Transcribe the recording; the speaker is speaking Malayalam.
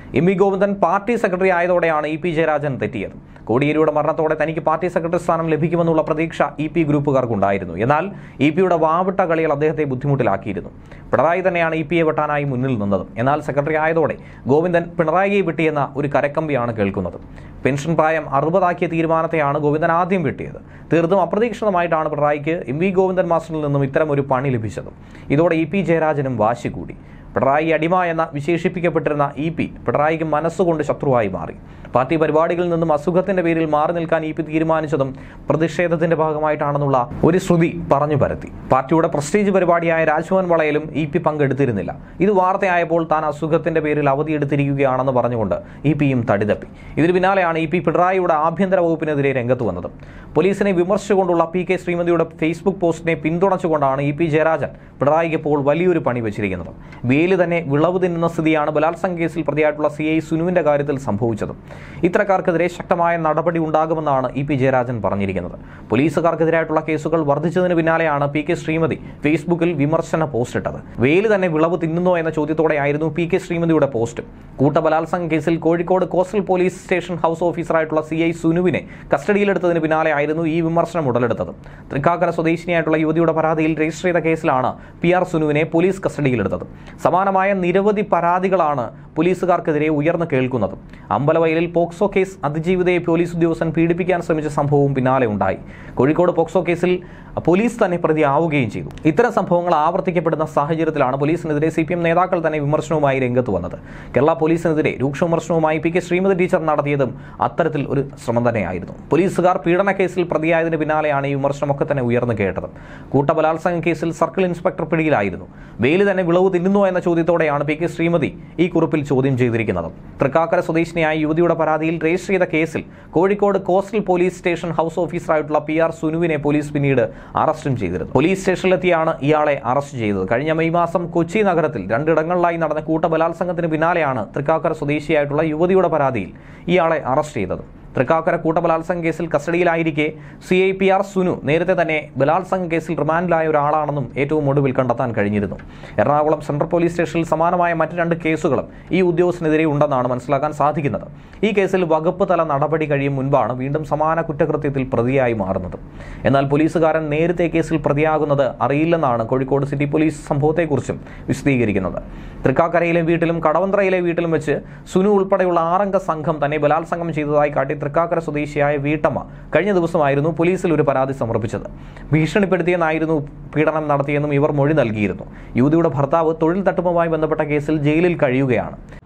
M V Govindan party secretary ആയതോടെയാണ് ഇ പി ജയരാജൻ തെറ്റിയത് കോടിയേരിയുടെ മരണത്തോടെ തനിക്ക് പാർട്ടി സെക്രട്ടറി സ്ഥാനം ലഭിക്കുമെന്നുള്ള പ്രതീക്ഷ ഇ പി ഗ്രൂപ്പുകാർക്കുണ്ടായിരുന്നു എന്നാൽ ഇ പിയുടെ വാവിട്ട കളികൾ അദ്ദേഹത്തെ ബുദ്ധിമുട്ടിലാക്കിയിരുന്നു പിണറായി തന്നെയാണ് ഇ പിയെ വെട്ടാനായി മുന്നിൽ നിന്നത് എന്നാൽ സെക്രട്ടറി ആയതോടെ ഗോവിന്ദൻ പിണറായിയെ വെട്ടിയെന്ന ഒരു കരക്കമ്പിയാണ് കേൾക്കുന്നത് പെൻഷൻ പ്രായം അറുപതാക്കിയ തീരുമാനത്തെയാണ് ഗോവിന്ദൻ ആദ്യം വെട്ടിയത് തീർത്തും അപ്രതീക്ഷിതമായിട്ടാണ് പിണറായിക്ക് എം വി ഗോവിന്ദൻ മാസ്റ്ററിൽ നിന്നും ഇത്തരം ഒരു പണി ലഭിച്ചത് ഇതോടെ ഇ പി ജയരാജനും വാശി കൂടി പിണറായി അടിമ എന്ന വിശേഷിപ്പിക്കപ്പെട്ടിരുന്ന ഇ പി പിണറായിക്ക് മനസ്സുകൊണ്ട് ശത്രുവായി മാറി പാർട്ടി പരിപാടികളിൽ നിന്നും അസുഖത്തിന്റെ പേരിൽ മാറി നിൽക്കാൻ ഇ പി തീരുമാനിച്ചതും പ്രതിഷേധത്തിന്റെ ഭാഗമായിട്ടാണെന്നുള്ള ഒരു ശ്രുതി പറഞ്ഞു പരത്തി പാർട്ടിയുടെ പ്രസ്റ്റീജ് പരിപാടിയായ രാജ്ഭവൻ വളയിലും ഇ പി പങ്കെടുത്തിരുന്നില്ല ഇത് വാർത്തയായപ്പോൾ താൻ അസുഖത്തിന്റെ പേരിൽ അവധിയെടുത്തിരിക്കുകയാണെന്ന് പറഞ്ഞുകൊണ്ട് ഇ പിയും തടിതപ്പി ഇതിന് പിന്നാലെയാണ് ഇ പി പിണറായിയുടെ ആഭ്യന്തര വകുപ്പിനെതിരെ രംഗത്ത് വന്നത് പോലീസിനെ വിമർശിച്ചുകൊണ്ടുള്ള പി കെ ശ്രീമതിയുടെ ഫേസ്ബുക്ക് പോസ്റ്റിനെ പിന്തുണച്ചുകൊണ്ടാണ് ഇ പി ജയരാജൻ പിണറായിക്ക് ഇപ്പോൾ വലിയൊരു പണി വെച്ചിരിക്കുന്നത് വേല് തന്നെ വിളവ് തിന്നുന്ന സ്ഥിതിയാണ് ബലാത്സംഗ കേസിൽ പ്രതിയായിട്ടുള്ള സി ഐ സുനുവിന്റെ കാര്യത്തിൽ സംഭവിച്ചത് ഇത്തരക്കാർക്കെതിരെ ശക്തമായ നടപടി ഉണ്ടാകുമെന്നാണ് ഇ പി ജയരാജൻ പറഞ്ഞിരിക്കുന്നത് പോലീസുകാർക്കെതിരായിട്ടുള്ള കേസുകൾ വർദ്ധിച്ചതിന് പിന്നാലെയാണ് പി കെ ശ്രീമതി ഫേസ്ബുക്കിൽ വിമർശന പോസ്റ്റ് ഇട്ടത് വേല് തന്നെ വിളവ് തിന്നുന്നോ എന്ന ചോദ്യത്തോടെയായിരുന്നു പി കെ ശ്രീമതിയുടെ പോസ്റ്റ് കൂട്ടബലാത്സംഗ കേസിൽ Kozhikode coastal police station house ഓഫീസറായിട്ടുള്ള സി ഐ സുനുവിനെ കസ്റ്റഡിയിലെടുത്തതിന് പിന്നാലെ ആയിരുന്നു ഈ വിമർശനം ഉടലെടുത്തത് തൃക്കാക്കര സ്വദേശിനിയായിട്ടുള്ള യുവതിയുടെ പരാതിയിൽ രജിസ്റ്റർ ചെയ്ത കേസിലാണ് പി ആർ സുനുവിനെ പോലീസ് കസ്റ്റഡിയിലെടുത്തത് സമാനമായ നിരവധി പരാതികളാണ് പോലീസുകാർക്കെതിരെ ഉയർന്നു കേൾക്കുന്നത് അമ്പലവയലിൽ പോക്സോ കേസ് അതിജീവിതയെ പോലീസ് ഉദ്യോഗസ്ഥൻ പീഡിപ്പിക്കാൻ ശ്രമിച്ച സംഭവവും പിന്നാലെ ഉണ്ടായി കോഴിക്കോട് പോക്സോ കേസിൽ പോലീസ് തന്നെ പ്രതിയാവുകയും ചെയ്തു ഇത്തരം സംഭവങ്ങൾ ആവർത്തിക്കപ്പെടുന്ന സാഹചര്യത്തിലാണ് പോലീസിനെതിരെ സി പി എം നേതാക്കൾ തന്നെ വിമർശനവുമായി രംഗത്ത് വന്നത് കേരള പോലീസിനെതിരെ രൂക്ഷ വിമർശനവുമായി പി കെ ശ്രീമതി ടീച്ചർ നടത്തിയതും അത്തരത്തിൽ ഒരു ശ്രമം തന്നെയായിരുന്നു പോലീസുകാർ പീഡന കേസിൽ പ്രതിയായതിന് പിന്നാലെയാണ് ഈ വിമർശനമൊക്കെ തന്നെ ഉയർന്നു കേട്ടത് കൂട്ടബലാത്സംഗ കേസിൽ സർക്കിൾ ഇൻസ്പെക്ടർ പിടിയിലായിരുന്നു വെയിൽ തന്നെ വിളവ് തിന്നുന്നോ എന്ന ചോദ്യത്തോടെയാണ് പി കെ ശ്രീമതി ഈ കുറിപ്പിൽ ചോദ്യം ചെയ്തിരിക്കുന്നത് തൃക്കാക്കര സ്വദേശിനിയായ യുവതിയുടെ പരാതിയിൽ രജിസ്റ്റർ ചെയ്ത കേസിൽ Kozhikode coastal police station house ഓഫീസറായിട്ടുള്ള പി ആർ സുനുവിനെ പോലീസ് പിന്നീട് അറസ്റ്റും ചെയ്തിരുന്നു പോലീസ് സ്റ്റേഷനിലെത്തിയാണ് ഇയാളെ അറസ്റ്റ് ചെയ്തത് കഴിഞ്ഞ മെയ് മാസം കൊച്ചി നഗരത്തിൽ രണ്ടിടങ്ങളിലായി നടന്ന കൂട്ടബലാത്സംഗത്തിന് പിന്നാലെയാണ് തൃക്കാക്കര സ്വദേശിയായിട്ടുള്ള യുവതിയുടെ പരാതിയിൽ ഇയാളെ അറസ്റ്റ് ചെയ്തത് തൃക്കാക്കര കൂട്ടബലാത്സംഗ കേസിൽ കസ്റ്റഡിയിലായിരിക്കെ C I P R Sunu നേരത്തെ തന്നെ ബലാത്സംഗ കേസിൽ റിമാൻഡിലായ ഒരാളാണെന്നും ഏറ്റവും ഒടുവിൽ കണ്ടെത്താൻ കഴിഞ്ഞിരുന്നു എറണാകുളം സെൻട്രൽ പോലീസ് സ്റ്റേഷനിൽ സമാനമായ മറ്റ് രണ്ട് കേസുകളും ഈ ഉദ്യോഗസ്ഥനെതിരെ ഉണ്ടെന്നാണ് മനസ്സിലാക്കാൻ സാധിക്കുന്നത് ഈ കേസിൽ വകുപ്പ് തല നടപടി കഴിയും മുൻപാണ് വീണ്ടും സമാന കുറ്റകൃത്യത്തിൽ പ്രതിയായി മാറുന്നത് എന്നാൽ പോലീസുകാരൻ നേരത്തെ കേസിൽ പ്രതിയാകുന്നത് അറിയില്ലെന്നാണ് കോഴിക്കോട് സിറ്റി പോലീസ് സംഭവത്തെക്കുറിച്ചും വിശദീകരിക്കുന്നത് തൃക്കാക്കരയിലെ വീട്ടിലും കടവന്ത്രയിലെ വീട്ടിലും വെച്ച് സുനു ഉൾപ്പെടെയുള്ള ആറംഗ സംഘം തന്നെ ബലാത്സംഗം ചെയ്തതായി കാട്ടി തൃക്കാക്കര സ്വദേശിയായ വീട്ടമ്മ കഴിഞ്ഞ ദിവസമായിരുന്നു പോലീസിൽ ഒരു പരാതി സമർപ്പിച്ചത് ഭീഷണിപ്പെടുത്തിയെന്നായിരുന്നു പീഡനം നടത്തിയെന്നും ഇവർ മൊഴി നൽകിയിരുന്നു യുവതിയുടെ ഭർത്താവ് തൊഴിൽ തട്ടിപ്പുമായി ബന്ധപ്പെട്ട കേസിൽ ജയിലിൽ കഴിയുകയാണ്